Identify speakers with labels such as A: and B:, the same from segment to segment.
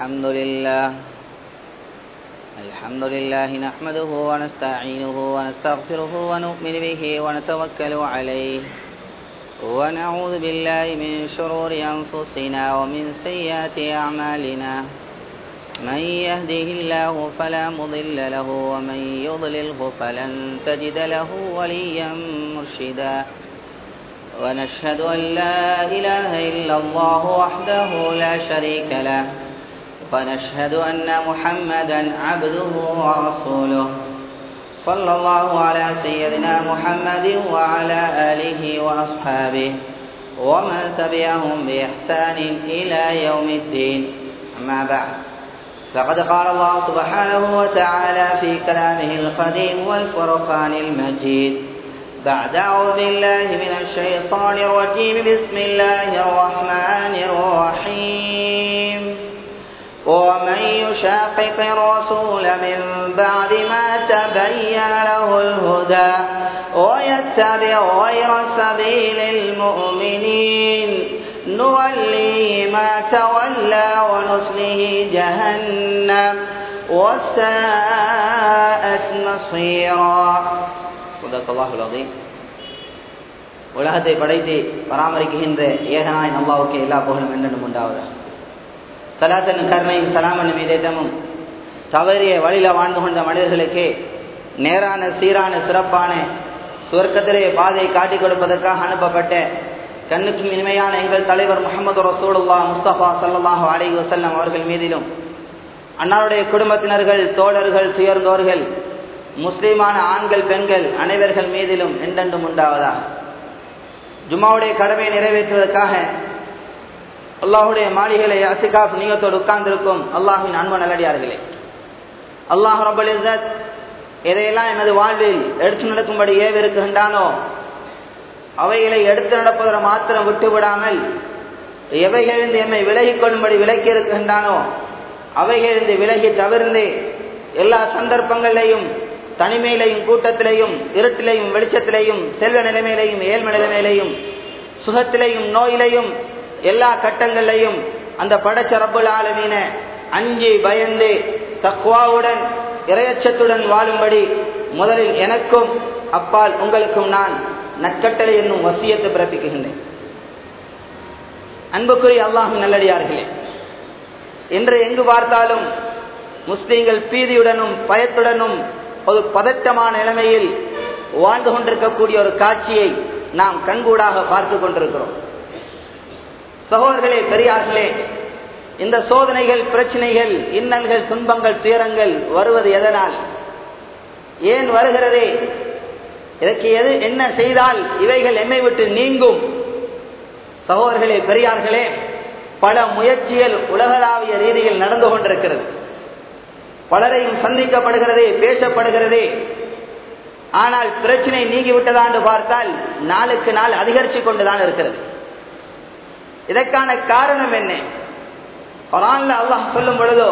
A: الحمد لله الحمد لله نحمده ونستعينه ونستغفره ونؤمن به ونتوكل عليه ونعوذ بالله من شرور أنفسنا ومن سيئات أعمالنا من يهده الله فلا مضل له ومن يضلله فلن تجد له وليا مرشدا ونشهد أن لا إله إلا الله وحده لا شريك له ونشهد أن محمدا عبده ورسوله صلى الله على سيدنا محمد وعلى آله وأصحابه ومن تبعهم بإحسان إلى يوم الدين أما بعد فقد قال الله سبحانه وتعالى في كلامه القديم والفرقان المجيد بعد أعوذ بالله من الشيطان الرجيم بسم الله الرحمن الرحيم ومن يشاقق الرسول من بعد ما تبين له الهدى ويتبع غير سبيل المؤمنين نوليه ما تولى ونصله جهنم وساءت مصيرا صدق الله العظيم உலகத்தை படைத்து பராமரிக்கின்ற ஏகனாய் அல்லாவுக்கு எல்லா புகழும் என்றும் உண்டாவதா சலாத்தன் கருணையும் சலாமன் மீதமும் தவறிய வழியில வாழ்ந்து கொண்ட மனிதர்களுக்கு நேரான சீரான சிறப்பான சுவர்க்கத்திலே பாதையை காட்டிக் கொடுப்பதற்காக அனுப்பப்பட்ட கண்ணுக்கும் இனிமையான எங்கள் தலைவர் முகமது ரசூலுல்லா முஸ்தபா சல்லாஹூ அலி வசல்லம் அவர்கள் மீதிலும் அன்னாருடைய குடும்பத்தினர்கள் தோழர்கள் துயர்ந்தோர்கள் முஸ்லீமான ஆண்கள் பெண்கள் அனைவர்கள் மீதிலும் என்றென்றும் உண்டாவதா ஜும்மாவுடைய கடமையை நிறைவேற்றுவதற்காக அல்லாஹுடைய மாளிகளை அசிகாப் நீங்கத்தோடு உட்கார்ந்திருக்கும் அல்லாஹின் அன்பு நல்லடியார்களே அல்லாஹ் ரபுல் இசத் எதையெல்லாம் எமது வாழ்வில் எடுத்து நடக்கும்படி ஏவிருக்கின்றானோ அவைகளை எடுத்து நடப்பதை மாத்திரம் விட்டுவிடாமல் எவைகளிலிருந்து எம்மை விலகிக் கொள்ளும்படி விலக்கி இருக்கின்றானோ அவைகளிலிருந்து விலகி தவிர்ந்து எல்லா சந்தர்ப்பங்களிலையும் தனிமையிலையும் கூட்டத்திலையும் இருட்டிலையும் வெளிச்சத்திலையும் செல்வ நிலைமையிலையும் ஏழ்ம நிலைமையிலையும் சுகத்திலையும் நோயிலையும் எல்லா கட்டங்களிலையும் அந்த படைச்ச ரப்புல் ஆலமீன அஞ்சு பயந்து தக்குவாவுடன் இரையச்சத்துடன் வாழும்படி முதலில் எனக்கும் அப்பால் உங்களுக்கும் நான் நற்கட்டளை என்னும் வசியத்தை பிறப்பிக்கின்றேன் அன்புக்குரிய அல்லாஹும் நல்லடியார்களே என்று எங்கு பார்த்தாலும் முஸ்லீம்கள் பீதியுடனும் பயத்துடனும் ஒரு பதட்டமான நிலைமையில் வாழ்ந்து கொண்டிருக்கக்கூடிய ஒரு காட்சியை நாம் கண்கூடாக பார்த்து கொண்டிருக்கிறோம் சகோதரர்களே பெரியார்களே இந்த சோதனைகள் பிரச்சனைகள் இன்னல்கள் துன்பங்கள் துயரங்கள் வருவது எதனால் ஏன் வருகிறதே இதற்கு எது என்ன செய்தால் இவைகள் எம்மை விட்டு நீங்கும் சகோதரர்களே பெரியார்களே பல முயற்சிகள் உலகளாவிய ரீதியில் நடந்து கொண்டிருக்கிறது பலரையும் சந்திக்கப்படுகிறதே பேசப்படுகிறதே ஆனால் பிரச்சனை நீங்கிவிட்டதா என்று பார்த்தால் நாளுக்கு நாள் அதிகரித்து கொண்டுதான் இருக்கிறது இதற்கான காரணம் என்ன குரான்ல அல்லாஹ் சொல்லும் பொழுதோ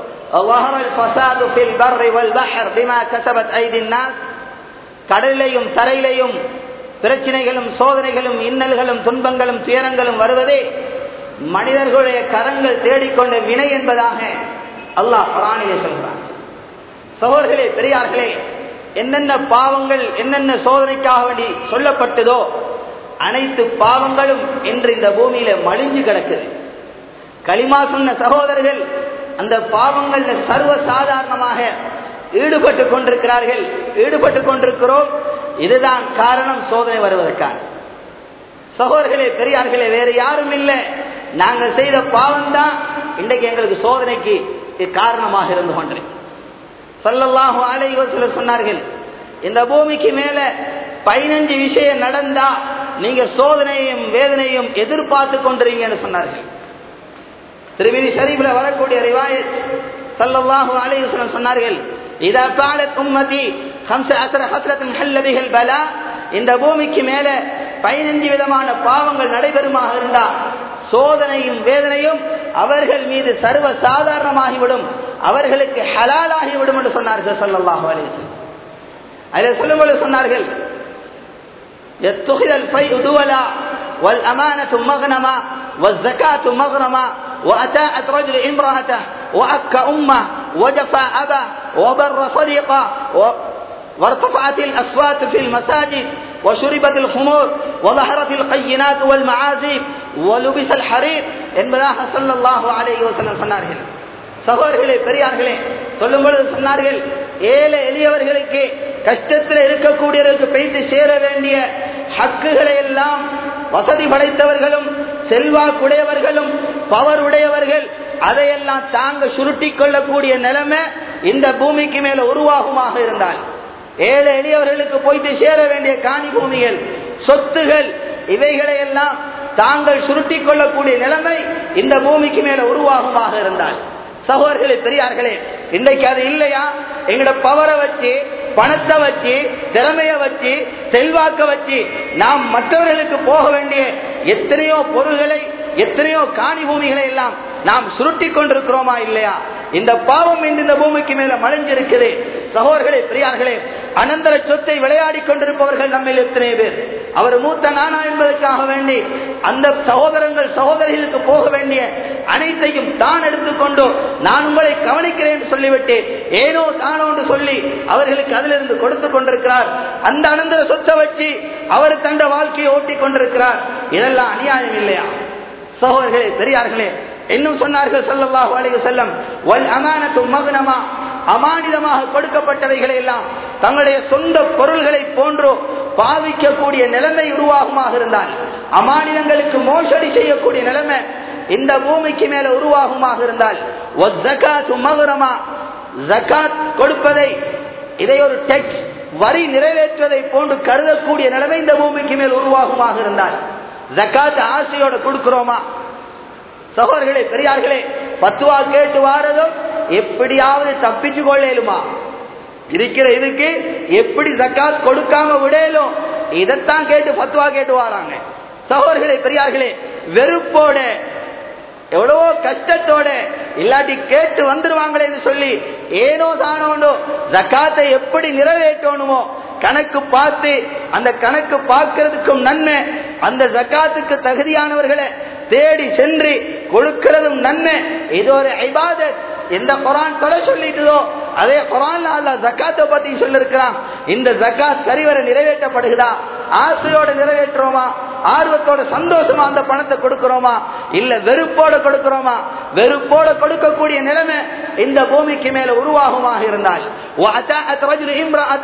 A: கடலிலையும் தரையிலையும் பிரச்சனைகளும் சோதனைகளும் இன்னல்களும் துன்பங்களும் துயரங்களும் வருவதே மனிதர்களுடைய கரங்கள் தேடிக்கொண்ட வினை என்பதாக அல்லாஹ் குரானிலே சொல்கிறான் சகோதர்களே பெரியார்களே என்னென்ன பாவங்கள் என்னென்ன சோதனைக்காக வேண்டி சொல்லப்பட்டதோ அனைத்து பாவங்களும் என்று இந்த பூமியில மலிஞ்சு கிடக்குது களிமா சொன்ன சகோதரர்கள் அந்த பாவங்கள்ல சர்வ சாதாரணமாக ஈடுபட்டு கொண்டிருக்கிறார்கள் ஈடுபட்டு கொண்டிருக்கிறோம் இதுதான் காரணம் சோதனை வருவதற்கான சகோதரர்களே பெரியார்களே வேற யாரும் இல்லை நாங்கள் செய்த பாவம் தான் இன்றைக்கு எங்களுக்கு சோதனைக்கு காரணமாக இருந்து கொண்டேன் சொல்லல்லாஹு அலைவர் சொன்னார்கள் இந்த பூமிக்கு மேல பதினஞ்சு விஷயம் நடந்தா நீங்க சோதனையும் வேதனையும் எதிர்பார்த்து கொண்டிருங்கன்னு சொன்னார்கள் திருவிதி ஷரீஃப்ல வரக்கூடிய ரிவாயத் சல்லல்லாஹு அலைஹி வஸல்லம் சொன்னார்கள் இதா பாலத் உம்மதி خمس عشر حسرة حل به البلاء இந்த பூமிக்கு மேல பதினஞ்சு விதமான பாவங்கள் நடைபெறுமாக இருந்தா சோதனையும் வேதனையும் அவர்கள் மீது சர்வ சாதாரணமாகிவிடும் அவர்களுக்கு ஹலாலாகிவிடும் என்று சொன்னார்கள் சல்லல்லாஹு அலைஹி வஸல்லம் அதில் சொல்லும்போது சொன்னார்கள் يتخذ الفيء دولا والأمانة مغنما والزكاة مغرما وأتاءت رجل امرأته وأك أمة وجفى أبا وبر صديقا و- وارتفعت الأصوات في المساجد وشربت الخمور وظهرت القينات والمعازيم ولبس الحرير என்பதாக ஸல்லல்லாஹு அலைஹி வஸல்லம் சொன்னார்கள் சகோதரர்களே பெரியார்களே சொல்லும் பொழுது சொன்னார்கள் ஏழை எளியவர்களுக்கு கஷ்டத்தில் இருக்கக்கூடியவர்களுக்கு பெய்து சேர வேண்டிய ஹக்குகளை எல்லாம் வசதி படைத்தவர்களும் செல்வாக்குடையவர்களும் பவர் உடையவர்கள் அதையெல்லாம் தாங்க சுருட்டி கொள்ளக்கூடிய நிலைமை இந்த பூமிக்கு மேல உருவாகுமாக இருந்தால் ஏழை எளியவர்களுக்கு போய்த்து சேர வேண்டிய காணி பூமிகள் சொத்துகள் இவைகளை எல்லாம் தாங்கள் சுருட்டி கொள்ளக்கூடிய நிலைமை இந்த பூமிக்கு மேல உருவாகுமாக இருந்தால் சகோதரர்களே பெரியார்களே இன்றைக்கு அது இல்லையா எங்களோட பவரை வச்சு பணத்தை வச்சு திறமைய வச்சு செல்வாக்க வச்சு நாம் மற்றவர்களுக்கு போக வேண்டிய எத்தனையோ பொருள்களை எத்தனையோ காணி பூமிகளை எல்லாம் நாம் சுருட்டி கொண்டிருக்கிறோமா இல்லையா இந்த பாவம் இன்று இந்த பூமிக்கு மேல மறைஞ்சிருக்குது சகோதரர்களே பெரியார்களே அனந்தர சொத்தை விளையாடி கொண்டிருப்பவர்கள் நம்மில் எத்தனை பேர் அவர் மூத்த நானா என்பதற்காக வேண்டி அந்த சகோதரங்கள் சகோதரிகளுக்கு போக வேண்டிய அனைத்தையும் தான் எடுத்துக்கொண்டு நான் உங்களை கவனிக்கிறேன் என்று சொல்லிவிட்டு ஏனோ தானோ என்று சொல்லி அவர்களுக்கு அதிலிருந்து கொடுத்து கொண்டிருக்கிறார் அந்த அனந்தர சொத்தை வச்சு அவர் தந்த வாழ்க்கையை ஓட்டி கொண்டிருக்கிறார் இதெல்லாம் அநியாயம் இல்லையா சகோதரர்களே பெரியார்களே இன்னும் சொன்னார்கள் ஸல்லல்லாஹு அலைஹி வஸல்லம் வல் அமானத்து மக்னமா அமானிதமாக கொடுக்கப்பட்டவைகளை எல்லாம் தங்களுடைய சொந்த பொருள்களை போன்றோ பாவிக்கக்கூடிய நிலைமை உருவாகுமாக இருந்தால் அமானிதங்களுக்கு மோசடி செய்யக்கூடிய நிலைமை இந்த பூமிக்கு மேல உருவாகுமாக இருந்தால் வஸ்ஸகாத்து மக்ரமா ஜகாத் கொடுப்பதை இதை ஒரு டெக்ஸ் வரி நிறைவேற்றுவதை போன்று கருதக்கூடிய நிலைமை இந்த பூமிக்கு மேல் உருவாகுமாக இருந்தால் ஜக்காத் ஆசையோட கொடுக்கிறோமா சகோதரர்களே பெரியார்களே பத்துவா கேட்டு வாரதும் எப்படியாவது தப்பிச்சு கொள்ளேலுமா இருக்கிற இதுக்கு எப்படி ஜக்காத் கொடுக்காம விடலும் இதைத்தான் கேட்டு பத்துவா கேட்டு வாராங்க சகோதரர்களே பெரியார்களே வெறுப்போட எவ்வளவோ கஷ்டத்தோட இல்லாட்டி கேட்டு வந்துருவாங்களேன்னு சொல்லி ஏனோ தானோண்டோ ஜக்காத்தை எப்படி நிறைவேற்றணுமோ கணக்கு பார்த்து அந்த கணக்கு பார்க்கறதுக்கும் நன்மை அந்த ஜக்காத்துக்கு தகுதியானவர்களை தேடி சென்று கொடுக்கிறதும் நன்மை இது ஒரு ஐபாதத் எந்த குரான் தொலை சொல்லிட்டுதோ அதே குரான்ல அல்ல ஜக்காத்தை பத்தி சொல்லிருக்கிறான் இந்த ஜக்காத் சரிவர நிறைவேற்றப்படுகிறதா ஆசையோட நிறைவேற்றுறோமா ஆர்வத்தோட சந்தோஷமா அந்த பணத்தை கொடுக்கிறோமா இல்ல வெறுப்போட கொடுக்கிறோமா வெறுப்போட கொடுக்கக்கூடிய நிலைமை இந்த பூமிக்கு மேல உருவாகுமாக இருந்தால் وَأَتَاءَتْ رَجُلٌ امْرَأَةً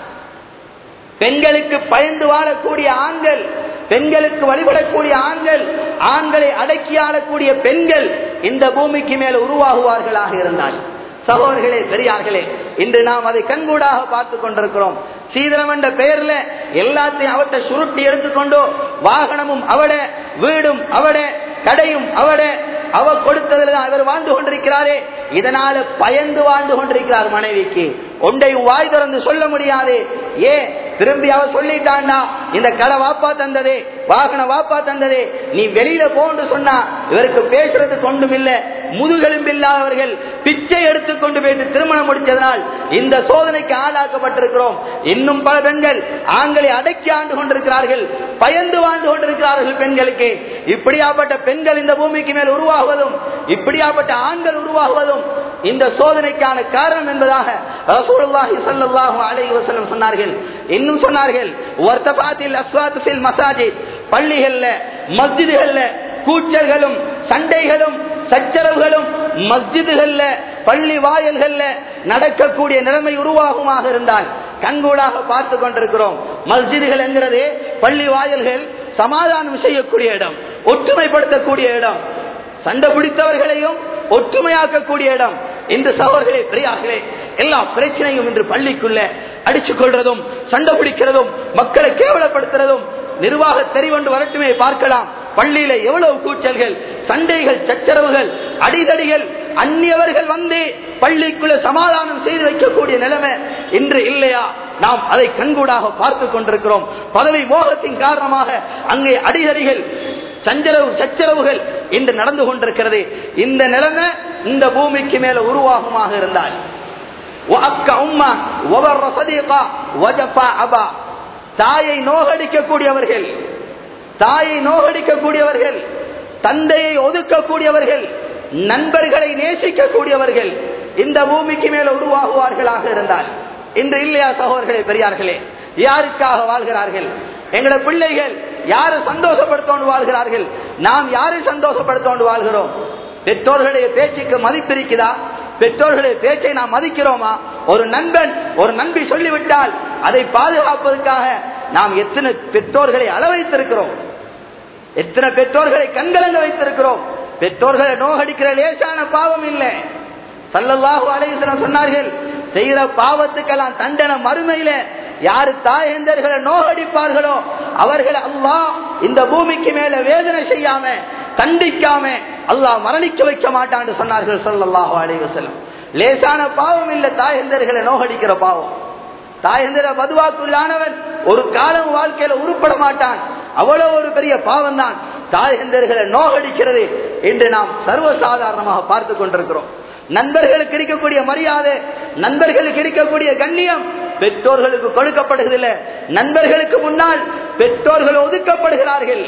A: பெண்களுக்கு பயந்து வாழக்கூடிய ஆண்கள் பெண்களுக்கு வழிபடக்கூடிய ஆண்கள் ஆண்களை அடக்கி ஆளக்கூடிய பெண்கள் இந்த பூமிக்கு மேல உருவாகுவார்களாக இருந்தால் சகோதரர்களே பெரியார்களே இன்று நாம் அதை கண்கூடாக பார்த்து கொண்டிருக்கிறோம் சீதனம் என்ற பெயர்ல எல்லாத்தையும் அவற்றை சுருட்டி எடுத்துக்கொண்டு வாகனமும் அவட வீடும் அவட கடையும் அவட அவ கொடுத்ததுல தான் இவர் வாழ்ந்து கொண்டிருக்கிறாரே இதனால பயந்து வாழ்ந்து கொண்டிருக்கிறார் மனைவிக்கு ஒன்றையும் வாய் திறந்து சொல்ல முடியாது ஏன் திரும்பி அவ சொல்லிட்டாண்டா இந்த கடை வாப்பா தந்ததே வாகன வாப்பா தந்ததே நீ வெளியில போன்னு சொன்னா இவருக்கு பேசுறது கொண்டும் இல்ல முதுகெலும்பு இல்லாதவர்கள் பிச்சை எடுத்துக்கொண்டு போயிட்டு திருமணம் முடிச்சதனால் இந்த சோதனைக்கு ஆளாக்கப்பட்டிருக்கிறோம் இன்னும் பல பெண்கள் ஆண்களை அடக்கி ஆண்டு கொண்டிருக்கிறார்கள் பயந்து வாழ்ந்து கொண்டிருக்கிறார்கள் பெண்களுக்கு இப்படியாப்பட்ட பெண்கள் இந்த பூமிக்கு மேல் உருவாகுவதும் இப்படியாப்பட்ட ஆண்கள் உருவாகுவதும் இந்த சோதனைக்கான காரணம் என்பதாக ரசூலுல்லாஹி ஸல்லல்லாஹு அலைஹி வஸல்லம் சொன்னார்கள் இன்னும் சொன்னார்கள் வர்த்தபாத்தில் அஸ்வாத் ஃபில் மசாஜித் பள்ளிகள்ல மஸ்ஜிதுகள்ல கூச்சல்களும் சண்டைகளும் சச்சரவுகளும் மஸ்ஜிதுகள்ல பள்ளி வாயல்கள்ல நடக்கக்கூடிய நிலைமை உருவாகுமாக இருந்தால் கண்கூடாக பார்த்து கொண்டிருக்கிறோம் மஸ்ஜிதுகள் என்கிறது பள்ளி வாயல்கள் சமாதானம் செய்யக்கூடிய இடம் ஒற்றுமைப்படுத்தக்கூடிய இடம் சண்டை பிடித்தவர்களையும் ஒற்றுமையாக்கக்கூடிய இடம் இந்த சகோதரர்களே பெரியார்களே எல்லா பிரச்சனையும் இன்று பள்ளிக்குள்ள அடிச்சுக் கொள்றதும் சண்டை பிடிக்கிறதும் மக்களை கேவலப்படுத்துறதும் நிர்வாக தெரிவொன்று வரட்டுமே பார்க்கலாம் பள்ளியில எவ்வளவு கூச்சல்கள் சண்டைகள் சச்சரவுகள் அடிதடிகள் அந்நியவர்கள் வந்து பள்ளிக்குள்ள சமாதானம் செய்து வைக்கக்கூடிய நிலைமை இன்று இல்லையா நாம் அதை கண்கூடாக பார்த்து கொண்டிருக்கிறோம் பதவி மோகத்தின் காரணமாக அங்கே அடிதடிகள் சஞ்சரவு சச்சரவுகள் இன்று நடந்து கொண்டிருக்கிறது இந்த நிலைமை இந்த பூமிக்கு மேல உருவாகுமாக இருந்தால் தாயை நோகடிக்கக்கூடியவர்கள் தாயை நோகடிக்கக்கூடியவர்கள் தந்தையை ஒதுக்கக்கூடியவர்கள் நண்பர்களை நேசிக்கக்கூடியவர்கள் இந்த பூமிக்கு மேல உருவாகுவார்களாக இருந்தால் இன்று இல்லையா சகோதரர்களே பெரியார்களே யாருக்காக வாழ்கிறார்கள் எங்களோட பிள்ளைகள் யாரை சந்தோஷப்படுத்தோண்டு வாழ்கிறார்கள் நாம் யாரை சந்தோஷப்படுத்தோண்டு வாழ்கிறோம் பெற்றோர்களுடைய பேச்சுக்கு மதிப்பிருக்குதா பெற்றோர்களுடைய பேச்சை நாம் மதிக்கிறோமா ஒரு நண்பன் ஒரு நண்பி சொல்லிவிட்டால் அதை பாதுகாப்பதற்காக நாம் எத்தனை பெற்றோர்களை அளவைத்திருக்கிறோம் எத்தனை பெற்றோர்களை கண்கலங்க வைத்திருக்கிறோம் பெற்றோர்களை நோகடிக்கிற லேசான பாவம் இல்லை சல்லல்லாஹு அலைஹிஸ்ஸலாம் சொன்னார்கள் செய்கிற பாவத்துக்கெல்லாம் தண்டனை மறுமையில யாரு தாயந்தர்களை நோகடிப்பார்களோ அவர்களை அல்லாஹ் இந்த பூமிக்கு மேல வேதனை செய்யாம கண்டிக்காம அல்லாஹ் மரணிக்க வைக்க மாட்டான்னு சொன்னார்கள் சல்லல்லாஹு அலைஹி வஸல்லம் லேசான பாவம் இல்ல தாயந்தர்களை நோகடிக்கிற பாவம் தாயந்திர மதுவாக்குள்ளானவன் ஒரு காலம் வாழ்க்கையில உருப்பட மாட்டான் அவ்வளவு ஒரு பெரிய பாவம் தான் தாயந்தர்களை நோகடிக்கிறது என்று நாம் சர்வசாதாரணமாக பார்த்து கொண்டிருக்கிறோம் நண்பர்களுக்கு இருக்கக்கூடிய மரியாதை நண்பர்களுக்கு இருக்கக்கூடிய கண்ணியம் பெற்றோர்களுக்கு கொடுக்கப்படுவதில்லை நண்பர்களுக்கு முன்னால் பெற்றோர்கள் ஒதுக்கப்படுகிறார்கள்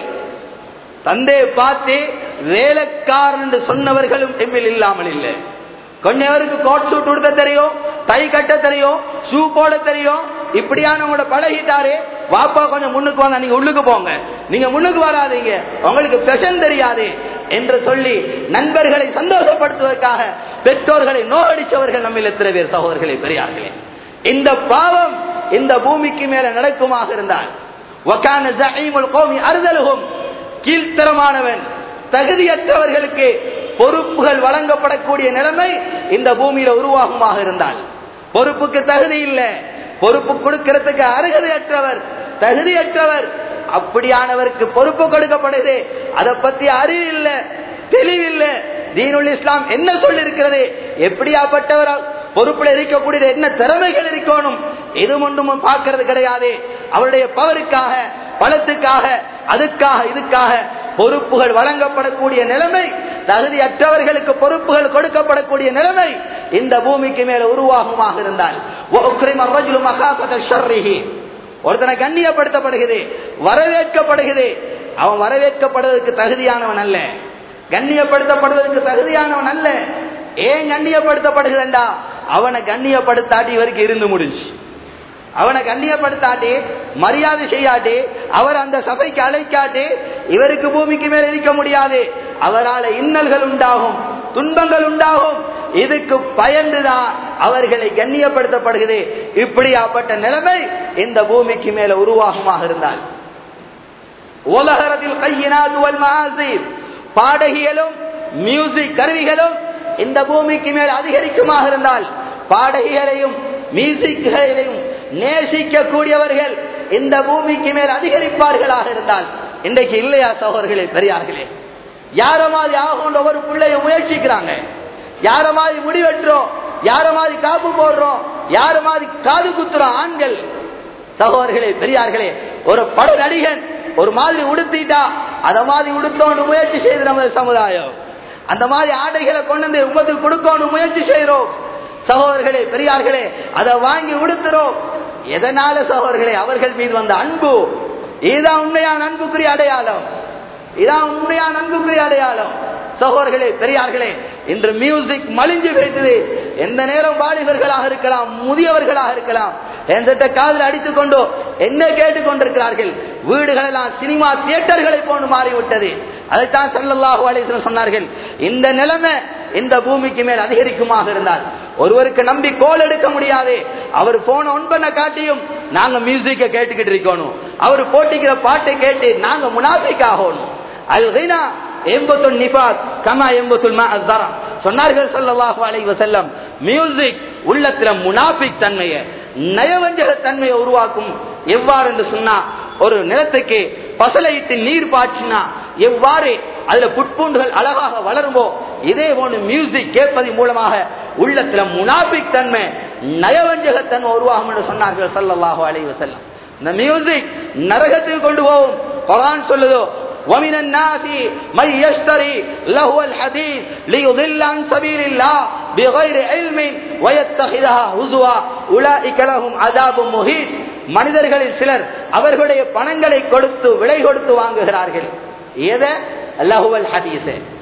A: தந்தையை பார்த்து வேலைக்காரன் என்று சொன்னவர்களும் எம்மில் இல்லாமல் இல்லை கொஞ்ச பேருக்கு கோட் சூட் உடுத்த தெரியும் டை கட்ட தெரியும் ஷூ போட தெரியும் இப்படியானவங்களோட பழகிட்டாரு வாப்பா கொஞ்சம் முன்னுக்கு வாங்க நீங்க உள்ளுக்கு போங்க நீங்க முன்னுக்கு வராதீங்க உங்களுக்கு பெஷன் தெரியாது என்று சொல்லி நண்பர்களை சந்தோஷப்படுத்துவதற்காக பெற்றோர்களை நோகடிச்சவர்கள் நம்ம எத்தனை பேர் சகோதரர்களே பெரியார்களே இந்த பாவம் இந்த பூமிக்கு மேல நடக்குமாக இருந்தால் வக்கான ஜஹீமுல் கௌமி அறுதலுகும் கீழ்த்தரமானவன் தகுதியற்றவர்களுக்கு பொறுப்புகள் வழங்கப்படக்கூடிய நிலைமை இந்த பூமியில உருவாகுமாக இருந்தால் பொறுப்புக்கு தகுதி இல்லை பொறுப்பு கொடுக்கிறதுக்கு அருகதையற்றவர் தகுதியற்றவர் அப்படியானவருக்கு பொறுப்பு கொடுக்கப்படுது அதை பத்தி அறிவு இல்ல தெளிவில்லை தீனுல் இஸ்லாம் என்ன சொல்லிருக்கிறது எப்படியாப்பட்டவர் பொறுப்புல இருக்கக்கூடிய என்ன திறமைகள் இருக்கணும் இது ஒன்றும் பார்க்கறது கிடையாது அவருடைய பவருக்காக பலத்துக்காக அதுக்காக இதுக்காக பொறுப்புகள் வழங்கப்படக்கூடிய நிலைமை தகுதியற்றவர்களுக்கு பொறுப்புகள் கொடுக்கப்படக்கூடிய நிலைமை இந்த பூமிக்கு மேல உருவாகுமாக இருந்தால் ஒருத்தனை கண்ணியப்படுத்தப்படுகிறது வரவேற்கப்படுகிறது அவன் வரவேற்கப்படுவதற்கு தகுதியானவன் அல்ல கண்ணியப்படுத்தப்படுவதற்கு தகுதியானவன் அல்ல ஏன் கண்ணியப்படுத்தப்படுகிறா அவனை கண்ணியப்படுத்தாட்டி இவருக்கு இருந்து முடிஞ்சு அவனை கண்ணியப்படுத்தாட்டி மரியாதை செய்யாட்டி அவர் அந்த சபைக்கு அழைக்காட்டி இவருக்கு பூமிக்கு மேல இருக்க முடியாது அவரால் இன்னல்கள் உண்டாகும் துன்பங்கள் உண்டாகும் இதுக்கு பயந்துதான் அவர்களை கண்ணியப்படுத்தப்படுகிறது இப்படியாப்பட்ட நிலைமை இந்த பூமிக்கு மேல உருவாகமாக இருந்தால் உலகரத்தில் கையினாது பாடகிகளும் மியூசிக் கருவிகளும் இந்த பூமிக்கு மேல் அதிகரிக்குமாக இருந்தால் பாடகிகளையும் மியூசிக்குகளையும் நேசிக்கக்கூடியவர்கள் இந்த பூமிக்கு மேல் அதிகரிப்பார்களாக இருந்தால் இன்றைக்கு இல்லையா சகோதரர்களே பெரியார்களே யார மாதிரி ஆகும் ஒவ்வொரு பிள்ளைய முயற்சிக்கிறாங்க யார மாதிரி முடிவெட்டுறோம் யார மாதிரி காப்பு போடுறோம் யார மாதிரி காது குத்துறோம் ஆண்கள் சகோதரர்களே பெரியார்களே ஒரு பட நடிகன் ஒரு மாதிரி உடுத்திட்டா அத மாதிரி உடுத்தோன்னு முயற்சி செய்து நமது சமுதாயம் அந்த மாதிரி ஆடைகளை கொண்டு வந்து உமத்துக்கு கொடுக்கணும் முயற்சி செய்கிறோம் சகோதரர்களே பெரியார்களே அதை வாங்கி உடுத்துறோம் எதனால சகோதரர்களே அவர்கள் மீது வந்த அன்பு இதுதான் உண்மையான அன்புக்குரிய அடையாளம் இதான் உண்மையான அன்புக்குரிய அடையாளம் சகோதரர்களே பெரியார்களே இன்று மியூசிக் மலிஞ்சு போயிட்டது எந்த நேரம் வாலிபர்களாக இருக்கலாம் முதியவர்களாக இருக்கலாம் எந்த காதில் அடித்துக் கொண்டோ என்ன கேட்டுக் கொண்டிருக்கிறார்கள் வீடுகள் எல்லாம் சினிமா தியேட்டர்களை போன்று மாறிவிட்டது அதைத்தான் சல்லல்லாஹு அலிஸ்லம் சொன்னார்கள் இந்த நிலைமை இந்த பூமிக்கு மேல் அதிகரிக்குமாக இருந்தால் ஒருவருக்கு நம்பி கோல் எடுக்க முடியாது அவர் போன ஒன் பண்ண காட்டியும் நாங்க மியூசிக்க கேட்டுக்கிட்டு இருக்கணும் அவர் போட்டிக்கிற பாட்டை கேட்டு நாங்க முனாஃபிக் ஆகணும் அல்கினா எண்பத்துல் நிபாத் கமா எண்பத்துல் சொன்னார்கள் சல்லல்லாஹு அலைஹி வஸல்லம் மியூசிக் உள்ளத்துல முனாஃபிக் தன்மையை நயவஞ்சக தன்மையை உருவாக்கும் எவ்வாறு என்று சொன்னா ஒரு நிலத்துக்கு பசலையிட்டு நீர் பாய்ச்சினா எவ்வாறு அதுல புட்பூண்டுகள் அழகாக வளருமோ இதே போன்று மியூசிக் கேட்பதன் மூலமாக உள்ளத்துல முனாபிக் தன்மை நயவஞ்சக தன்மை உருவாகும் என்று சொன்னார்கள் சல்லல்லாஹு அலைஹி வஸல்லம் இந்த மியூசிக் நரகத்துக்கு கொண்டு போகும் குரான் சொல்லுதோ ومن الناس من يشتري لهو الحديث ليضل عن سبيل الله بغير علم ويتخذها هزوا اولئك لهم عذاب مهين மனிதர்களில் சிலர் அவர்களுடைய பணங்களை கொடுத்து விலை கொடுத்து வாங்குகிறார்கள் எதை லஹுவல் ஹதீஸ்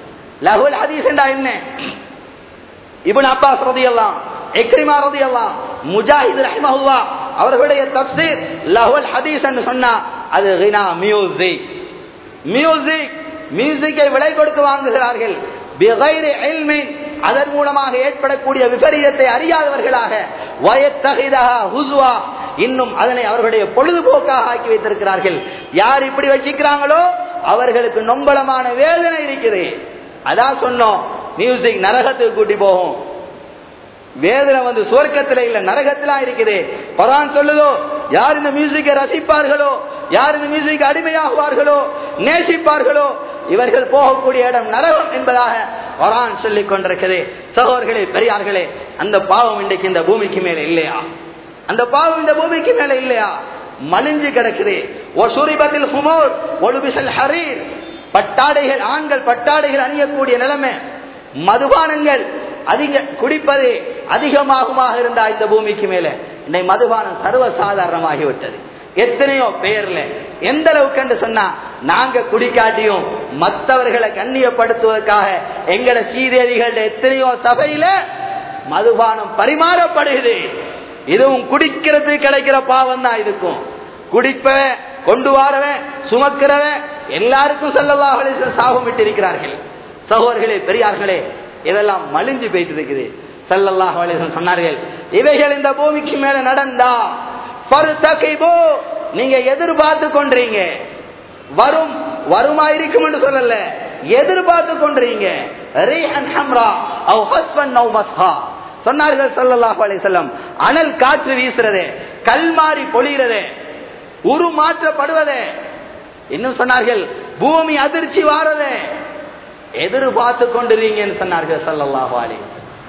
A: லஹுல் ஹதீஸ் என்றா என்ன இப்னு அப்பாஸ் ரலியல்லாஹு இக்ரிமா ரலியல்லாஹு முஜாஹித் ரஹிமஹுல்லா அவர்களுடைய தஃசீர் லஹுல் ஹதீஸ் என்று சொன்னா அது கினா மியூசிக் மியூசிக் மியூசிக்கை விலை கொடுத்து வாங்குகிறார்கள் பிகைரி இல்மின் அதன் மூலமாக ஏற்படக்கூடிய விபரீதத்தை அறியாதவர்களாக வயத்தகிதஹா ஹுஸ்வா இன்னும் அதனை அவர்களுடைய பொழுதுபோக்காக ஆக்கி வைத்திருக்கிறார்கள் யார் இப்படி வச்சிருக்கிறாங்களோ அவர்களுக்கு நொம்பலமான வேதனை இருக்குது அதான் சொன்னோம் மியூசிக் நரகத்துக்கு கூட்டி போகும் வேதனை வந்து சுவர்க்கத்துல இல்ல நரகத்திலா இருக்குது குரான் சொல்லுதோ யார் இந்த மியூசிக்கை ரசிப்பார்களோ யார் இந்த மியூசிக் அடிமையாகுவார்களோ நேசிப்பார்களோ இவர்கள் போகக்கூடிய இடம் நரகம் என்பதாக குரான் சொல்லிக் கொண்டிருக்கிறது சகோதர்களே பெரியார்களே அந்த பாவம் இன்றைக்கு இந்த பூமிக்கு மேல இல்லையா அந்த பாவம் இந்த பூமிக்கு மேல இல்லையா மலிஞ்சு கிடக்குது ஓ சூரிபத்தில் ஹுமோர் ஒழுபிசல் ஹரீர் பட்டாடைகள் ஆண்கள் பட்டாடைகள் அணியக்கூடிய நிலைமை மதுபானங்கள் அதிக குடிப்பது அதிகமாகுமாக இருந்தா இந்த பூமிக்கு மேல இன்னைக்கு மதுபானம் சர்வ சாதாரணமாகிவிட்டது எத்தனையோ பேர்ல எந்த அளவுக்கு என்று சொன்னா நாங்க குடிக்காட்டியும் மற்றவர்களை கண்ணியப்படுத்துவதற்காக எங்கட சீதேவிகள எத்தனையோ சபையில மதுபானம் பரிமாறப்படுகிறது இதுவும் குடிக்கிறது கிடைக்கிற பாவம் தான் இதுக்கும் குடிப்பவன் கொண்டு வாரவன் சுமக்கிறவன் எல்லாருக்கும் செல்லல்லாஹ் சாபம் விட்டிருக்கிறார்கள் சகோதர்களே பெரியார்களே இதெல்லாம் மலிஞ்சு போயிட்டு இருக்குது செல்லல்லாஹ் சொன்னார்கள் இவைகள் இந்த பூமிக்கு மேல நடந்தா நீங்க எதிர்பார்த்து கொண்டீங்க வரும் வருமா இருக்கும் என்று சொல்லல எதிர்பார்த்து கொண்டீங்க சொன்னார்கள் சல்லல்லாஹு அலைஹிஸ்ஸலாம் அனல் காற்று வீசுறது கல்மாரி பொழிகிறது உருமாற்றப்படுவதே இன்னும் சொன்னார்கள் பூமி அதிர்ச்சி வாரதே எதிர்பார்த்து கொண்டிருங்கன்னு சொன்னார்கள் சல்லல்லாஹு அலைஹி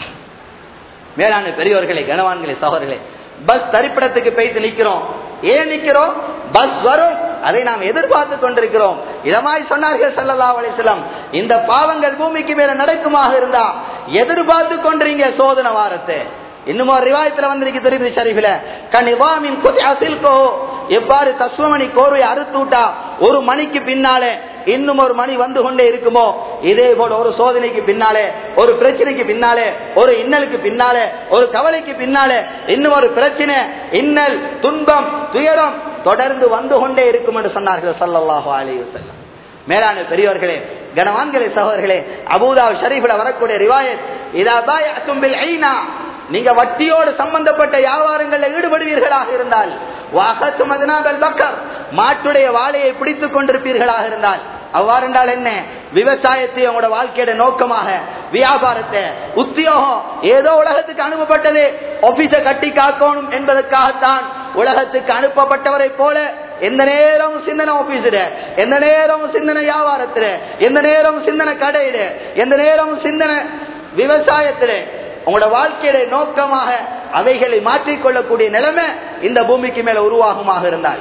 A: மேலான பெரியவர்களே கனவான்களே சகோதரர்களே பஸ் தரிப்பிடத்துக்கு போயிட்டு நிக்கிறோம் ஏன் நிக்கிறோம் பஸ் வரும் அதை நாம் எதிர்பார்த்து கொண்டிருக்கிறோம் இதமாய் சொன்னார்கள் சல்லல்லா அலிஸ்லாம் இந்த பாவங்கள் பூமிக்கு மேல நடக்குமாக இருந்தா எதிர்பார்த்து கொண்டிருங்க சோதனை வாரத்தை இன்னும் ஒரு ரிவாயத்துல வந்திருக்கு திருப்பி ஷரீஃபில கனிவாமின் அசில்கோ எவ்வாறு தஸ்வமணி கோர்வை அறுத்துட்டா ஒரு மணிக்கு பின்னாலே இன்னும் ஒரு மணி வந்து கொண்டே இருக்குமோ இதே போல ஒரு சோதனைக்கு பின்னாலே ஒரு பிரச்சனைக்கு பின்னாலே ஒரு இன்னலுக்கு பின்னாலே ஒரு கவலைக்கு பின்னாலே இன்னும் ஒரு பிரச்சனை இன்னல் துன்பம் துயரம் தொடர்ந்து வந்து கொண்டே இருக்கும் என்று சொன்னார்கள் சல்லல்லாஹு அலைஹி வஸல்லம் மேலான பெரியவர்களே கனவான்களே சகோதரர்களே அபூதா ஷரீஃபில் வரக்கூடிய ரிவாயத் இதா பாயத்தும் பில் ஐனா நீங்க வட்டியோடு சம்பந்தப்பட்ட வியாபாரங்களில் ஈடுபடுவீர்களாக இருந்தால் வாகத்து மதனாபல் பக்கர் மாட்டுடைய வாழையை பிடித்துக் கொண்டிருப்பீர்களாக இருந்தால் அவ்வாறு என்றால் என்ன விவசாயத்தை உங்களோட வாழ்க்கையோட நோக்கமாக வியாபாரத்தை உத்தியோகம் ஏதோ உலகத்துக்கு அனுப்பப்பட்டது ஆபீஸ கட்டி காக்கணும் என்பதற்காகத்தான் உலகத்துக்கு அனுப்பப்பட்டவரை போல எந்த நேரமும் சிந்தனை ஆபீஸிட எந்த நேரமும் சிந்தனை வியாபாரத்தில எந்த நேரமும் சிந்தனை கடையிட எந்த நேரமும் சிந்தனை விவசாயத்தில உங்களோட வாழ்க்கையில நோக்கமாக அவைகளை மாற்றிக்கொள்ளக்கூடிய நிலைமை இந்த பூமிக்கு மேல உருவாகுமாக இருந்தால்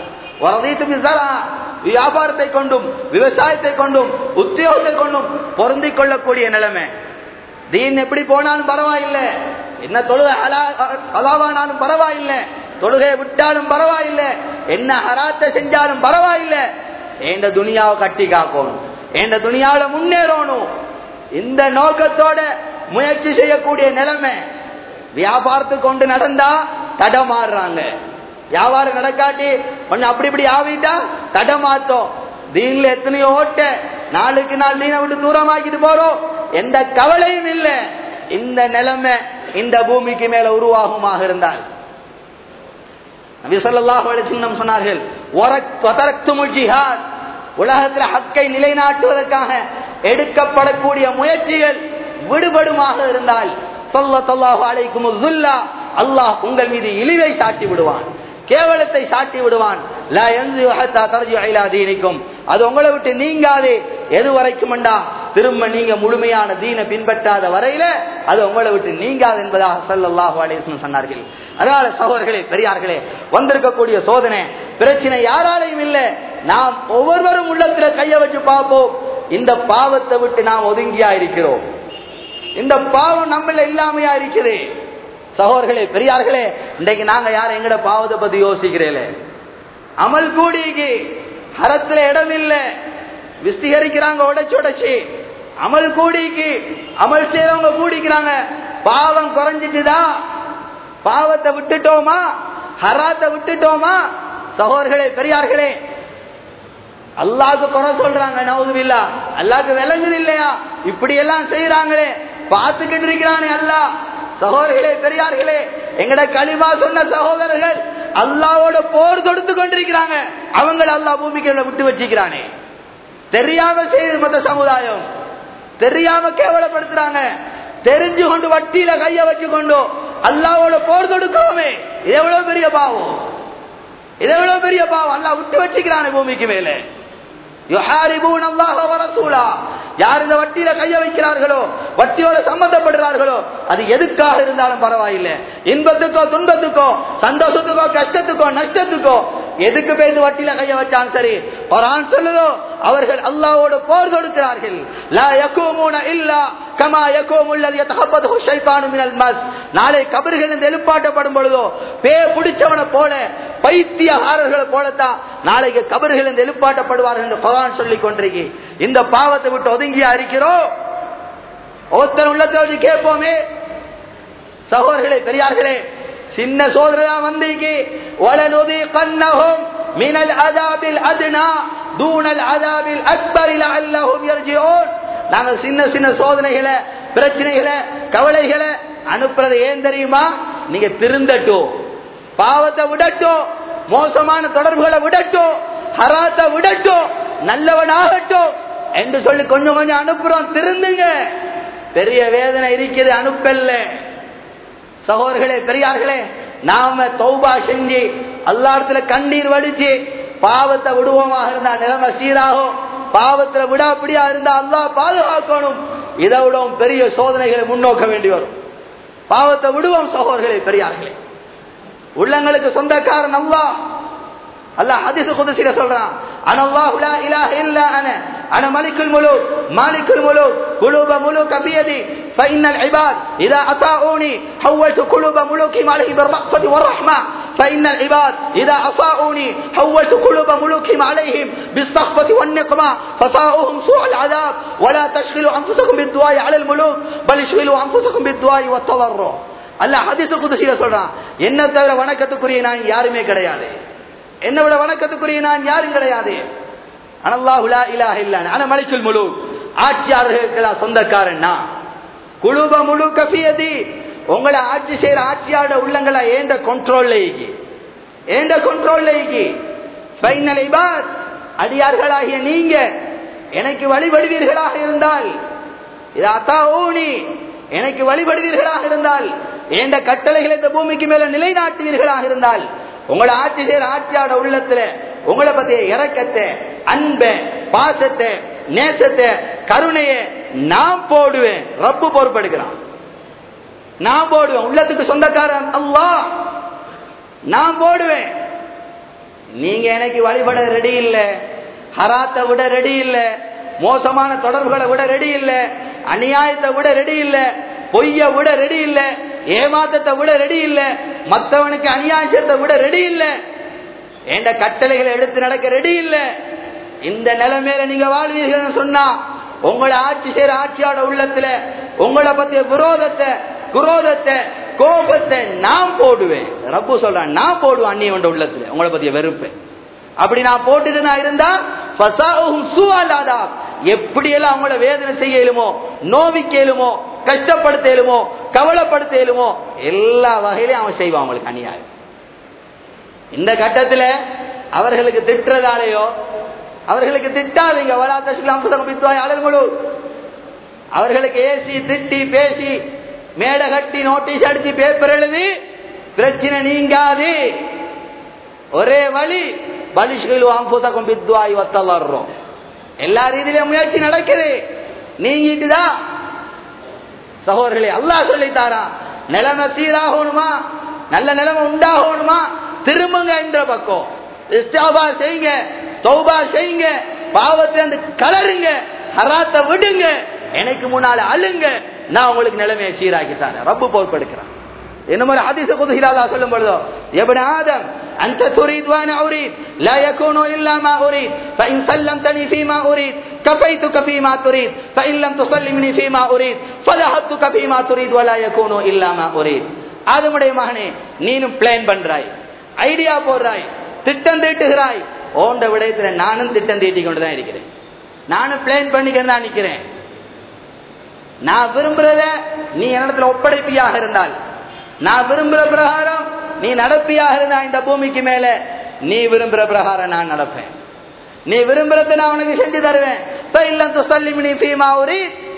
A: வியாபாரத்தை கொண்டும் விவசாயத்தை கொண்டும் உத்தியோகத்தை கொண்டும் பொருந்திக் கொள்ளக்கூடிய நிலைமை தீன் எப்படி போனாலும் பரவாயில்லை என்ன தொழுகை அலாவானாலும் பரவாயில்லை தொழுகையை விட்டாலும் பரவாயில்லை என்ன ஹராத்தை செஞ்சாலும் பரவாயில்லை எந்த துணியாவை கட்டி காக்கணும் எந்த துணியாவில முன்னேறணும் இந்த நோக்கத்தோட முயற்சி செய்யக்கூடிய நிலைமை வியாபாரத்தை கொண்டு நடந்தா தடமாறுறாங்க வியாபாரம் நடக்காட்டி ஒன்னு அப்படி இப்படி ஆவிட்டா தடமாத்தோம் தீன்ல எத்தனையோ ஓட்ட நாளுக்கு நாள் தீனை விட்டு தூரமாக்கிட்டு போறோம் எந்த கவலையும் இல்லை இந்த நிலைமை இந்த பூமிக்கு மேல உருவாகுமாக இருந்தால் சின்னம் சொன்னார்கள் உலகத்தில் ஹக்கை நிலைநாட்டுவதற்காக எடுக்கப்படக்கூடிய முயற்சிகள் விடுபடுமாக இருந்தால் சொல்ல தொல்லாஹு அலைக்கும் அல்லாஹ் உங்கள் மீது இழிவை சாட்டி விடுவான் கேவலத்தை சாட்டி விடுவான் அது உங்களை விட்டு நீங்காதே எது வரைக்கும் திரும்ப நீங்க முழுமையான தீனை பின்பற்றாத வரையில அது உங்களை விட்டு நீங்காது என்பதாக சல்லாஹு அலேசன் சொன்னார்கள் அதனால சகோதரர்களே பெரியார்களே வந்திருக்கக்கூடிய சோதனை பிரச்சனை யாராலையும் இல்லை நாம் ஒவ்வொருவரும் உள்ளத்துல கைய வச்சு பார்ப்போம் இந்த பாவத்தை விட்டு நாம் ஒதுங்கியா இருக்கிறோம் இந்த பாவம் நம்மள இல்லாமையா இருக்குது சகோதரர்களே பெரியார்களே இன்றைக்கு நாங்க யாரும் எங்கட பாவத்தை பத்தி யோசிக்கிறேன் அமல் கூடிக்கு ஹரத்துல இடம் இல்ல விஸ்தீகரிக்கிறாங்க உடைச்சு உடைச்சு அமல் கூடிக்கு அமல் செய்யறவங்க கூடிக்கிறாங்க பாவம் குறைஞ்சிட்டுதா பாவத்தை விட்டுட்டோமா ஹராத்தை விட்டுட்டோமா சகோதரர்களே பெரியார்களே அல்லாஹ்க்கு குறை சொல்றாங்க நவுதுபில்லா அல்லாஹ்க்கு விளங்குது இல்லையா இப்படி எல்லாம் செய்யறாங்களே பார்த்துக்கிட்டு இருக்கிறானே அல்லாஹ் சகோதரர்களே பெரியார்களே எங்கட களிமா சொன்ன சகோதரர்கள் அல்லாவோட போர் தொடுத்து கொண்டிருக்கிறாங்க அவங்கள அல்லாஹ் பூமிக்கு விட்டு வச்சுக்கிறானே தெரியாம செய்யுது மொத்த சமுதாயம் தெரியாம கேவலப்படுத்துறாங்க தெரிஞ்சு கொண்டு வட்டியில கைய வச்சு கொண்டு அல்லாவோட போர் தொடுக்கிறோமே இது எவ்வளவு பெரிய பாவம் இது எவ்வளவு பெரிய பாவம் அல்லாஹ் விட்டு வச்சுக்கிறானே பூமிக்கு மேலே யுஹாரிபூன் அல்லாஹ் வ ரசூலா யார் இந்த வட்டியில கைய வைக்கிறார்களோ வட்டியோட சம்பந்தப்படுறார்களோ அது எதுக்காக இருந்தாலும் பரவாயில்லை இன்பத்துக்கோ துன்பத்துக்கோ சந்தோஷத்துக்கோ கஷ்டத்துக்கோ நஷ்டத்துக்கோ எதுக்கு பேருந்து வட்டியில கைய வச்சாலும் சரி குரான் சொல்லுதோ அவர்கள் அல்லாவோட போர் தொடுக்கிறார்கள் லா யகூமுன இல்லா கமா யகூமுல் யதஹப்பதுஹு ஷைத்தானு மினல் மஸ் நாளை கபர்கள் எழுப்பாட்டப்படும் பொழுதோ பே பிடிச்சவனை போல பைத்தியகாரர்களை போலத்தான் நாளைக்கு கபர்கள் எழுப்பாட்டப்படுவார்கள் என்று குரான் சொல்லிக் கொண்டிருக்கு இந்த பாவத்தை விட்டு ஒதுங்கியா இருக்கிறோம் ஒருத்தர் உள்ளத்தை வச்சு கேட்போமே சகோதரர்களே பெரியார்களே சின்ன சோதரா வந்தீங்க வலனுதி கண்ணகும் மினல் அதாபில் அதுனா தூணல் அதாபில் அக்பரில் அல்லஹும் யர்ஜிஊன் நாங்க சின்ன சின்ன சோதனைகளை பிரச்சனைகளை கவலைகளை அனுப்புறது ஏன் தெரியுமா நீங்க திருந்தட்டும் பாவத்தை விடட்டும் மோசமான தொடர்புகளை விடட்டும் ஹராத்தை விடட்டும் நல்லவன் ஆகட்டும் என்று சொல்லி கொஞ்சம் கொஞ்சம் அனுப்புறோம் திருந்துங்க பெரிய வேதனை இருக்குது அனுப்பல்ல சகோதரர்களே பெரியார்களே நாம தௌபா செஞ்சு அல்லாடத்துல கண்ணீர் வடிச்சு பாவத்தை விடுவோமாக இருந்தா நிலைமை சீராகும் பாவத்துல விடாப்படியா இருந்தா அல்லாஹ் பாதுகாக்கணும் இதை விடவும் பெரிய சோதனைகளை முன்னோக்க வேண்டி வரும் பாவத்தை விடுவோம் சகோதரர்களே பெரியார்களே உள்ளங்களுக்கு சொந்தக்காரன் அல்லாஹ் அல்லாஹ் ஹதீஸ் குதுசில சொல்றான் அன அல்லாஹு லா இலாஹ இல்லா அன அன மலிக்குல் முலூக் மாலிக்குல் முலூக் குலூப முலூக பியதி فإن العباد إذا أطاعوني حولت قلوب ملوكهم عليه بالرأفة والرحمة فإن العباد إذا أطاعوني حولت قلوب ملوكهم عليهم بالصخبة والنقمة فصاؤهم سوء العذاب ولا تشغلوا أنفسكم بالدعاء على الملوك بل اشغلوا أنفسكم بالدعاء والتضرع அல்லாஹ் ஹதீஸ் குதுசில சொல்றான் என்ன தவிர வணக்கத்துக்குரிய நான் யாருமே கிடையாது என்ன விட வணக்கத்துக்குரிய நான் யாரும் கிடையாது அனல்லாஹுலா இலாஹ இல்லான் அன மலிக்குல் முழு ஆட்சியாளர்களுக்கு சொந்தக்காரன் நான் குழுப முழு கபியதி உங்களை ஆட்சி செய்யற ஆட்சியாளர் உள்ளங்களை ஏண்ட கண்ட்ரோல்ல இருக்கு ஏண்ட கண்ட்ரோல்ல இருக்கு ஃபைனல் இபாத் அடியார்களாகிய நீங்க எனக்கு வழிபடுவீர்களாக இருந்தால் இது அத்தாவோனி எனக்கு வழிபடுவீர்களாக இருந்தால் ஏண்ட கட்டளைகளை இந்த பூமிக்கு மேல நிலைநாட்டுவீர்களாக இருந்தால் உங்களை ஆட்சி செய்யற ஆட்சியாட உள்ளத்துல உங்களை பத்திய இறக்கத்தை அன்ப பாசத்தை நேசத்தை கருணைய நான் போடுவேன் ரப்பு பொறுப்பெடுக்கிறான் நான் போடுவேன் உள்ளத்துக்கு சொந்தக்காரன் அல்லா நான் போடுவேன் நீங்க எனக்கு வழிபட ரெடி இல்ல ஹராத்தை விட ரெடி இல்ல மோசமான தொடர்புகளை விட ரெடி இல்ல அநியாயத்தை விட ரெடி இல்ல பொய்ய விட ரெடி இல்ல ஏமாத்தத்தை விட ரெடி இல்ல மத்தவனுக்கு அநியாயத்தை விட ரெடி இல்ல என்ற கட்டளைகளை எடுத்து நடக்க ரெடி இல்ல இந்த நிலைமையில நீங்க வாழ்வீர்கள் சொன்னா உங்களை ஆட்சி செய்யற ஆட்சியோட உள்ளத்துல உங்களை பத்திய விரோதத்தை குரோதத்தை கோபத்தை நான் போடுவேன் ரப்பு சொல்றேன் நான் போடுவேன் அந்நியவன் உள்ளத்துல உங்களை பத்திய வெறுப்பு அப்படி நான் போட்டுட்டு நான் இருந்தா எப்படி எல்லாம் அவங்கள வேதனை செய்ய இயலுமோ நோவிக்க இயலுமோ கஷ்டப்படுத்த இயலுமோ கவலைப்படுத்த இயலுமோ எல்லா வகையிலும் அவன் செய்வான் அவங்களுக்கு அநியாயம் இந்த கட்டத்துல அவர்களுக்கு திட்டுறதாலேயோ அவர்களுக்கு திட்டாதீங்க வளாத்தமுழு அவர்களுக்கு ஏசி திட்டி பேசி மேடை கட்டி நோட்டீஸ் அடிச்சு பேப்பர் எழுதி பிரச்சனை நீங்காது ஒரே வழி பலிஷ்கள் அம்புதகம் பித்வாய் வத்தலர்றோம் எல்லா ரீதியிலும் முயற்சி நடக்குது நீங்கிட்டுதா சகோதரர்களே அல்லாஹ் சொல்லித்தாரா நிலைமை சீராகணுமா நல்ல நிலைமை உண்டாகணுமா திரும்புங்க என்ற பக்கம் இஸ்தாபா செய்யுங்க தௌபா செய்யுங்க பாவத்தை அந்த கலருங்க ஹராத்தை விடுங்க எனக்கு முன்னால அழுங்க நான் உங்களுக்கு நிலைமையை சீராக்கி தரேன் ரப்பு பொறுப்பெடுக்கிறேன் என்ன மாதிரி அதிச குதுகிறாதா சொல்லும் பொழுதோ எவன் ஆதம் أنت تريد وأنا أريد لا يكون إلا ما أريد فإن سلمتني فيما أريد كفيتك فيما تريد فإن لم تسلمني فيما أريد فذهبتك فيما تريد ولا يكون إلا ما أريد ஆதமுடைய மகனே நீனும் பிளான் பண்றாய் ஐடியா போடுறாய் திட்டம் தீட்டுகிறாய் ஓண்ட விடயத்துல நானும் திட்டம் தீட்டிக் கொண்டுதான் இருக்கிறேன் நானும் பிளான் பண்ணிக்கிட்டு தான் நிக்கிறேன் நான் விரும்புறத நீ என்னிடத்துல ஒப்படைப்பியாக இருந்தால் நான் விரும்புற பிரகாரம் நீ நடப்பியாக இருந்தா இந்த பூமிக்கு மேல நீ விரும்புற பிரகாரம் நான் நடப்பேன் நீ விரும்புறத நான் உனக்கு செஞ்சு தருவேன் இப்ப இல்ல சொல்லி நீ பீமா ஒரு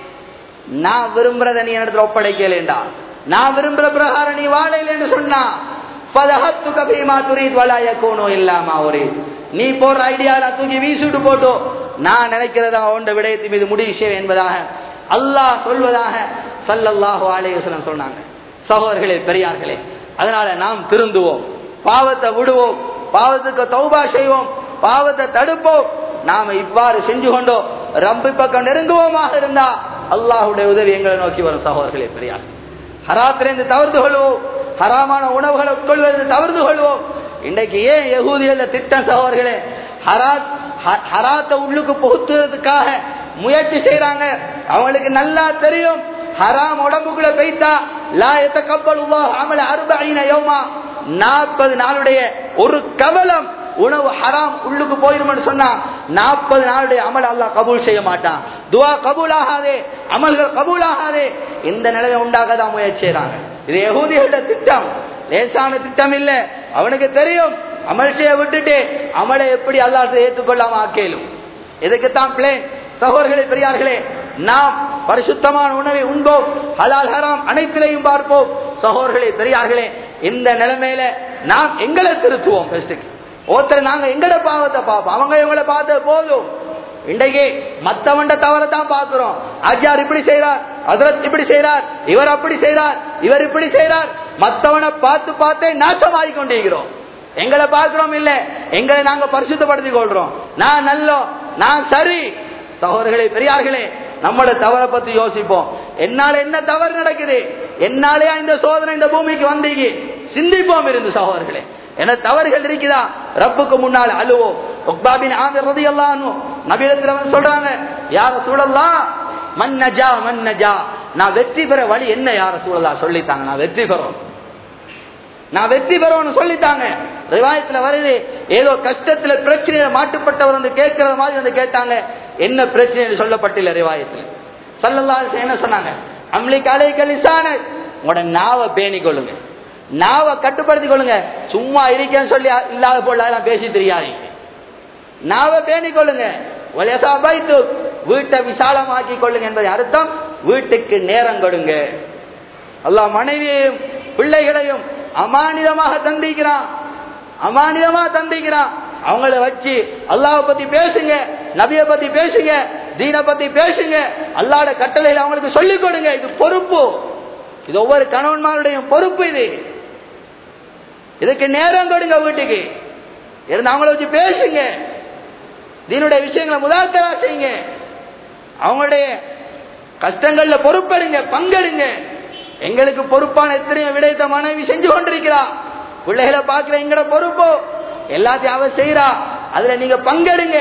A: நான் விரும்புறத நீ என்னிடத்துல ஒப்படைக்கலேண்டா நான் விரும்புற பிரகாரம் நீ வாழையிலேன்னு சொன்னா பதஹத்துக பீமா துரீத் வலாய கோனோ இல்லாம ஒரு நீ போடுற ஐடியால தூக்கி வீசிட்டு போட்டோ நான் நினைக்கிறதா உண்ட விடயத்தின் மீது முடிவு செய்வேன் என்பதாக அல்லாஹ் சொல்வதாக சல்லல்லாஹு அலைஹி வஸல்லம் சொன்னாங்க சகோதரர்களே பெரியார்களே அதனால நாம் திருந்துவோம் பாவத்தை விடுவோம் பாவத்துக்கு தௌபா செய்வோம் பாவத்தை தடுப்போம் நாம இவ்வாறு செஞ்சு கொண்டோ ரம்பி பக்கம் நெருங்குவோமாக இருந்தா அல்லாஹுடைய உதவி எங்களை நோக்கி வரும் சகோதரர்களே பெரியார் ஹராத்திலிருந்து தவிர்த்து கொள்வோம் ஹராமான உணவுகளை உட்கொள்வதிலிருந்து தவிர்த்து கொள்வோம் இன்றைக்கு ஏன் யகூதிகள் திட்டம் சகோதரர்களே ஹராத் ஹராத்தை உள்ளுக்கு புகுத்துறதுக்காக முயற்சி செய்யறாங்க அவங்களுக்கு நல்லா தெரியும் ஹராம் உடம்புக்குள்ள போய்த்தா லாயத்த கப்பல் அமல அறுபைன யோமா நாற்பது நாளுடைய ஒரு கவலம் உணவு ஹராம் உள்ளுக்கு போயிரும்னு சொன்னா நாற்பது நாளுடைய அமல் அல்லாஹ் கபூல் செய்ய மாட்டான் துவா கபூல் ஆகாதே அமல்கள் கபூல் ஆகாதே இந்த நிலைமை உண்டாக தான் முயற்சி செய்யறாங்க இது யகூதியோட திட்டம் லேசான திட்டம் இல்ல அவனுக்கு தெரியும் அமல் செய்ய விட்டுட்டு அமலை எப்படி அல்லாஹ் ஏற்றுக்கொள்ளாம ஆக்கேலும் இதுக்குத்தான் பிளேன் சகோதரர்களே பெரியார்களே நாம் பரிசுத்தமான உணவை உண்போம் ஹலால் ஹராம் அனைத்திலையும் பார்ப்போம் சகோதரர்களே பெரியார்களே இந்த நிலைமையில நாம் எங்களை திருத்துவோம் பெஸ்ட்டுக்கு ஒருத்தர் நாங்க எங்கட பாவத்தை பார்ப்போம் அவங்க இவங்களை பார்த்த போதும் இன்றைக்கு மத்தவண்ட தவறத்தான் பார்க்கிறோம் ஆச்சார் இப்படி செய்யறார் அதரத் இப்படி செய்யறார் இவர் அப்படி செய்யறார் இவர் இப்படி செய்யறார் மத்தவனை பார்த்து பார்த்தே நாசமாகி கொண்டிருக்கிறோம் எங்களை பார்க்கிறோம் இல்ல எங்களை நாங்க பரிசுத்தப்படுத்திக் கொள்றோம் நான் நல்லோ நான் சரி சகோதரர்களே பெரியார்களே நம்மளோட தவறை பத்தி யோசிப்போம் என்னால என்ன தவறு நடக்குது என்னாலயா இந்த சோதனை இந்த பூமிக்கு வந்தீங்க சிந்திப்போம் இருந்து சகோதரர்களே என்ன தவறுகள் இருக்குதா ரப்புக்கு முன்னால் அழுவோம் உக்பாபின் ஆதர் ரதி எல்லாம் நபீரத்தில் வந்து சொல்றாங்க யார சூழல்லாம் மன்னஜா மன்னஜா நான் வெற்றி பெற வழி என்ன யார சூழலா சொல்லித்தாங்க நான் வெற்றி பெறும் நான் வெற்றி பெறணும்னு சொல்லிட்டாங்க ரிவாயத்துல வருது ஏதோ கஷ்டத்துல பிரச்சனையில மாட்டுப்பட்டவர் வந்து கேட்கிற மாதிரி வந்து கேட்டாங்க என்ன பிரச்சனை சொல்லப்பட்டில்ல ரிவாயத்தில் சல்லல்லா என்ன சொன்னாங்க அம்லி கலை கலிசான உங்களோட நாவை பேணி கொள்ளுங்க நாவை கட்டுப்படுத்திக் கொள்ளுங்க சும்மா இருக்கேன்னு சொல்லி இல்லாத பொருள் பேசி தெரியாது நாவை பேணி கொள்ளுங்க வீட்டை விசாலமாக்கி கொள்ளுங்க என்பதை அர்த்தம் வீட்டுக்கு நேரம் கொடுங்க அல்லாஹ் மனைவியையும் பிள்ளைகளையும் அமானிதமாக தந்திக்கிறான் அமானிதமா தந்திக்கிறான் அவங்கள வச்சு அல்லாஹ் பத்தி பேசுங்க நபிய பத்தி பேசுங்க தீன பத்தி பேசுங்க அல்லாட கட்டளையில அவங்களுக்கு சொல்லிக் கொடுங்க இது பொறுப்பு இது ஒவ்வொரு கணவன்மாருடைய பொறுப்பு இது இதுக்கு நேரம் கொடுங்க வீட்டுக்கு இருந்து அவங்கள வச்சு பேசுங்க தீனுடைய விஷயங்களை முதாக்கரா செய்யுங்க அவங்களுடைய கஷ்டங்கள்ல பொறுப்பெடுங்க பங்கெடுங்க எங்களுக்கு பொறுப்பான எத்தனையோ விடயத்த மனைவி செஞ்சு கொண்டிருக்கிறா பிள்ளைகளை பார்க்கிற எங்கட பொறுப்போ எல்லாத்தையும் அவ செய்யறா அதுல நீங்க பங்கெடுங்க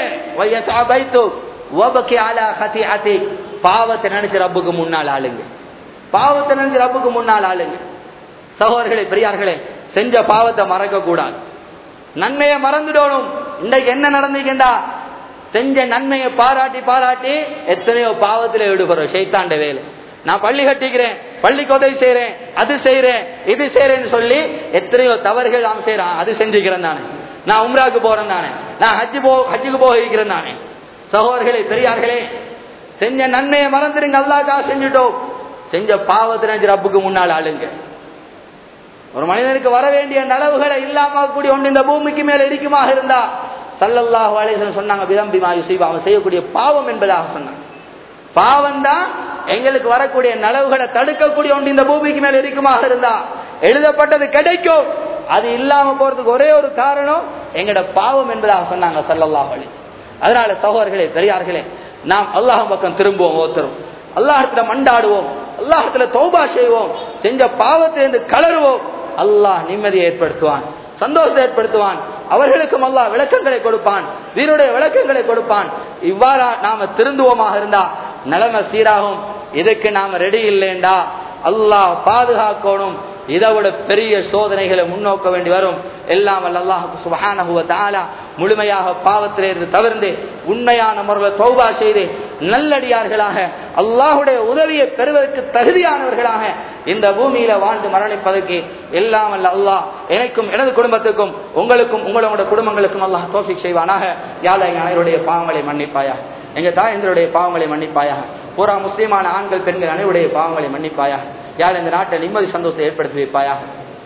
A: பாவத்தை நினைச்சு ரப்புக்கு முன்னால் ஆளுங்க பாவத்தை நினைச்சு ரப்புக்கு முன்னால் ஆளுங்க சகோதரர்களே பெரியார்களே செஞ்ச பாவத்தை மறக்க கூடாது நன்மையை மறந்துடணும் இன்றைக்கு என்ன நடந்துக்கின்றா செஞ்ச நன்மையை பாராட்டி பாராட்டி எத்தனையோ பாவத்தில் ஈடுபடுறோம் சைத்தாண்ட வேலை நான் பள்ளி கட்டிக்கிறேன் பள்ளிக்கு உதவி செய்யறேன் அது செய்யறேன் இது செய்யறேன்னு சொல்லி எத்தனையோ தவறுகள் நாம் செய்யறான் அது செஞ்சுக்கிறேன் தானே நான் உம்ராக்கு போறேன் தானே நான் ஹஜ்ஜு போ ஹஜ்ஜுக்கு போகிறேன் தானே சகோதரர்களே பெரியார்களே செஞ்ச நன்மையை மறந்துடுங்க அல்லாக்கா செஞ்சுட்டோம் செஞ்ச பாவத்தை நினைச்சு ரப்புக்கு முன்னால் ஆளுங்க ஒரு மனிதனுக்கு வர வேண்டிய நலவுகளை இல்லாம கூடிய ஒன்று இந்த பூமிக்கு மேல இருக்குமாக இருந்தா சல்லல்லாஹு அலைஹி சொன்னாங்க விதம்பி மாயுசீபா அவன் செய்யக்கூடிய பாவம் என்பதாக சொன்னாங்க பாவம் தான் எங்களுக்கு வரக்கூடிய நலவுகளை தடுக்கக்கூடிய ஒன்று இந்த பூமிக்கு மேல இருக்குமாக இருந்தா எழுதப்பட்டது கிடைக்கும் அது இல்லாம போறதுக்கு ஒரே ஒரு காரணம் எங்கட பாவம் என்பதாக சொன்னாங்க சல்லல்லாஹு அலைஹி அதனால சகோதரர்களே பெரியார்களே நாம் அல்லாஹ் பக்கம் திரும்புவோம் ஒருத்தரும் அல்லாஹத்துல மண்டாடுவோம் அல்லாஹத்துல தௌபா செய்வோம் செஞ்ச பாவத்திலிருந்து கலருவோம் அல்லாஹ் நிம்மதியை ஏற்படுத்துவான் சந்தோஷத்தை ஏற்படுத்துவான் அவர்களுக்கும் அல்லாஹ் விளக்கங்களை கொடுப்பான் வீருடைய விளக்கங்களை கொடுப்பான் இவ்வாறா நாம திருந்துவோமாக இருந்தா நிலைமை சீராகும் இதுக்கு நாம ரெடி இல்லைண்டா அல்லாஹ் பாதுகாக்கணும் இதை விட பெரிய சோதனைகளை முன்னோக்க வேண்டி வரும் எல்லாம் வல்ல அல்லாஹ் சுபஹானஹு வ தஆலா முழுமையாக பாவத்திலிருந்து தவிர்ந்து உண்மையான முறையில் தௌபா செய்து நல்லடியார்களாக அல்லாஹுடைய உதவியை பெறுவதற்கு தகுதியானவர்களாக இந்த பூமியில வாழ்ந்து மரணிப்பதற்கு எல்லாம் அல்ல அல்லாஹ் எனக்கும் எனது குடும்பத்துக்கும் உங்களுக்கும் உங்களோட குடும்பங்களுக்கும் அல்லாஹ் தோஃபிக் செய்வானாக யாழ் எங்க அனைவருடைய பாவங்களை மன்னிப்பாயா எங்க தாயந்தருடைய பாவங்களை மன்னிப்பாயா பூரா முஸ்லிமான ஆண்கள் பெண்கள் அனைவருடைய பாவங்களை மன்னிப்பாயா யாழ் இந்த நாட்டை நிம்மதி சந்தோஷத்தை ஏற்படுத்தி வைப்பாயா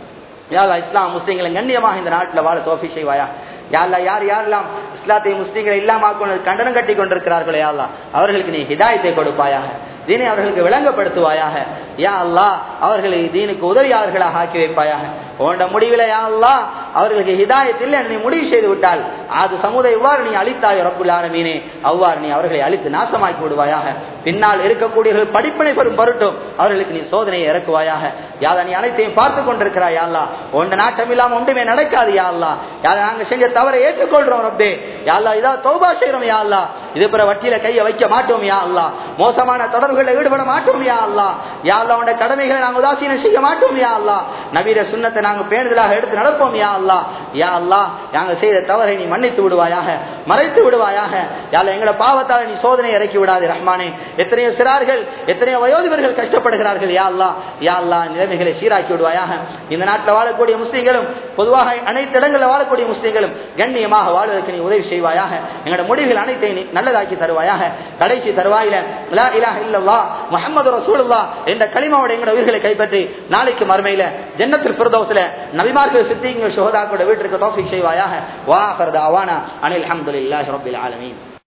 A: யாழ் இஸ்லாம் முஸ்லீம்களை கண்ணியமாக இந்த நாட்டில் வாழ தோஃபி செய்வாயா யாழ்லா யார் யாரெல்லாம் இஸ்லாத்தை முஸ்லீம்களை இல்லாமல் கண்டனம் கட்டி கொண்டிருக்கிறார்களோ யாழ்லா அவர்களுக்கு நீ ஹிதாயத்தை கொடுப்பாயாக தீனை அவர்களுக்கு விளங்கப்படுத்துவாயாக யா அல்லா அவர்களை தீனுக்கு உதவியாளர்களாக ஆக்கி வைப்பாயாக உன்னோட முடிவில் யா அல்லா அவர்களுக்கு ஹிதாயத்தில் நீ முடிவு செய்து விட்டால் அது சமுதாயம் இவ்வாறு நீ அழித்தாய் ரப்புல் ஆலமீனே அவ்வாறு நீ அவர்களை அழித்து நாசமாக்கி விடுவாயாக பின்னால் இருக்கக்கூடியவர்கள் படிப்பினை பெறும் பொருட்டும் அவர்களுக்கு நீ சோதனையை இறக்குவாயாக யாதா நீ அனைத்தையும் பார்த்து கொண்டிருக்கிறாய் யாழ்லா உண்ட நாட்டம் இல்லாம ஒன்றுமே நடக்காது யாழ்லா யாரை நாங்க செஞ்ச தவறை ஏற்றுக்கொள்றோம் ரப்பே யாழ்லா இதா தௌபா செய்யறோம் யாழ்லா இது பிற வட்டியில கையை வைக்க மாட்டோம் யா அல்லா மோசமான தொடர்புகளில் ஈடுபட மாட்டோம் யா அல்லா யா அல்லா உண்ட கடமைகளை நாங்க உதாசீனம் செய்ய மாட்டோம் யா அல்லா நவீன சுண்ணத்தை நாங்க பேணுதலாக எடுத்து நடப்போம் யா அல்லா யா அல்லா நாங்க செய்த தவறை நீ மன்னித்து விடுவாயாக மறைத்து விடுவாயாக யாழ்லா எங்களை பாவத்தால் நீ சோதனை இறக்கி விடாது ரஹ்மானே எத்தனையோ சிறார்கள் எத்தனையோ வயோதிபர்கள் கஷ்டப்படுகிறார்கள் யா அல்லா யா அல்லா நிலைமைகளை சீராக்கி விடுவாயாக இந்த நாட்டில் வாழக்கூடிய முஸ்லீம்களும் பொதுவாக அனைத்து இடங்களில் வாழக்கூடிய முஸ்லீம்களும் கண்ணியமாக வாழ்வதற்கு நீ உதவி செய்வாயாக எங்களோட முடிவுகள் அனைத்தையும் நீ நல்லதாக்கி தருவாயாக கடைசி தருவாயில லா இலாஹ இல்லல்லாஹ் முஹம்மது ரசூலுல்லாஹ் என்ற கலிமாவோட எங்களோட உயிர்களை கைப்பற்றி நாளைக்கு மறுமையில ஜன்னத்தில் பிரதோசில நபிமார்கள் சித்திங்க சுகதாக்களோட வீட்டிற்கு தோஃபிக் செய்வாயாக வா ஃபர்தா அவானா அனில் அல்ஹம்துலில்லாஹி ரப்பில் ஆலமீன்